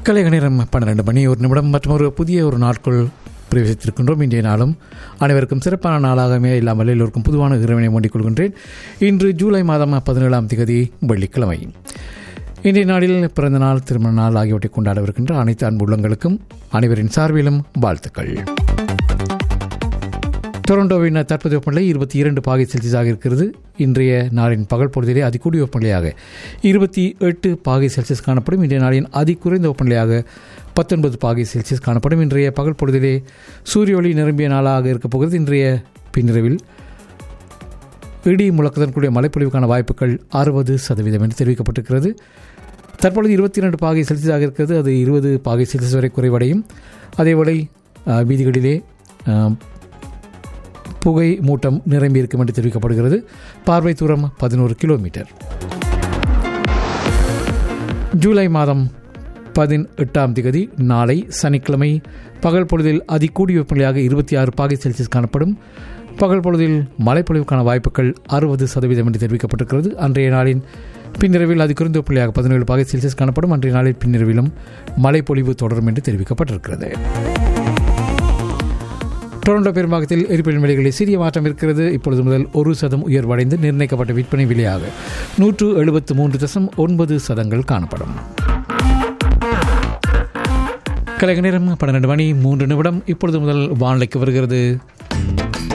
கலைக நேரம் பன்னிரெண்டு மணி ஒரு நிமிடம் மற்றும் ஒரு புதிய ஒரு நாட்குள் பிரவேசித்திருக்கின்றோம் இன்றைய நாளும் அனைவருக்கும் சிறப்பான நாளாகவே இல்லாமல் எல்லோருக்கும் பொதுவான இறைவனை வேண்டிக் கொள்கின்றேன் இன்று ஜூலை மாதம் பதினேழாம் திகதி வெள்ளிக்கிழமை இன்றைய நாளில் பிறந்த நாள் திருமண நாள் ஆகியவற்றை கொண்டாடவிருக்கின்ற அனைத்து அன்பு உள்ளங்களுக்கும் அனைவரின் சார்பிலும் வாழ்த்துக்கள் டொரண்டோவின் தற்போதைய வெப்பநிலை இருபத்தி இரண்டு பாகை செல்சியஸாக இருக்கிறது இன்றைய நாளின் பகல் பொழுதிலே அதிகூடிய வெப்பநிலையாக இருபத்தி எட்டு பாகை செல்சியஸ் காணப்படும் இன்றைய நாளின் அதி குறைந்த வெப்பநிலையாக பத்தொன்பது பாகை செல்சியஸ் காணப்படும் இன்றைய பகல் பொழுதிலே சூரிய ஒளி நிரம்பிய நாளாக இருக்கப் போகிறது இன்றைய பின்னிரவில் இடி முழக்கத்துடன் கூடிய மழைப்பொழிவுக்கான வாய்ப்புகள் அறுபது சதவீதம் என்று தெரிவிக்கப்பட்டிருக்கிறது தற்பொழுது இருபத்தி இரண்டு பாகை செல்சியஸாக இருக்கிறது அது இருபது பாகை செல்சியஸ் வரை குறைவடையும் அதேவேளை அஹ், வீதிகளிலே அஹ், புகை மூட்டம் நிரம்பி இருக்கும் என்று தெரிவிக்கப்படுகிறது பார்வை தூரம் பதினோரு கிலோமீட்டர் ஜூலை மாதம் பதினெட்டாம் திகதி நாளை சனிக்கிழமை பகல் பொழுதில் அதிகூடிய வெப்பநிலையாக இருபத்தி ஆறு பாகை செல்சியஸ் காணப்படும் பகல் பொழுதில் மழைப்பொழிவுக்கான வாய்ப்புகள் அறுபது சதவீதம் என்று தெரிவிக்கப்பட்டிருக்கிறது அன்றைய நாளின் பின்னிரவில் அது குறைந்த வெப்பநிலையாக பதினேழு பாகை செல்சியஸ் காணப்படும் அன்றைய நாளில் பின்னிரவிலும் மழைப்பொழிவு தொடரும் என்று தெரிவிக்கப்பட்டிருக்கிறது டொரண்டோ பெரும்பாகத்தில் எரிபொருள் விலைகளில் சிறிய மாற்றம் இருக்கிறது இப்பொழுது முதல் ஒரு சதம் உயர்வடைந்து நிர்ணயிக்கப்பட்ட விற்பனை விலையாக நூற்று எழுபத்து மூன்று தசம் ஒன்பது சதங்கள் காணப்படும் கலைக நேரம் பன்னிரண்டு மணி மூன்று நிமிடம் இப்பொழுது முதல் வானிலைக்கு வருகிறது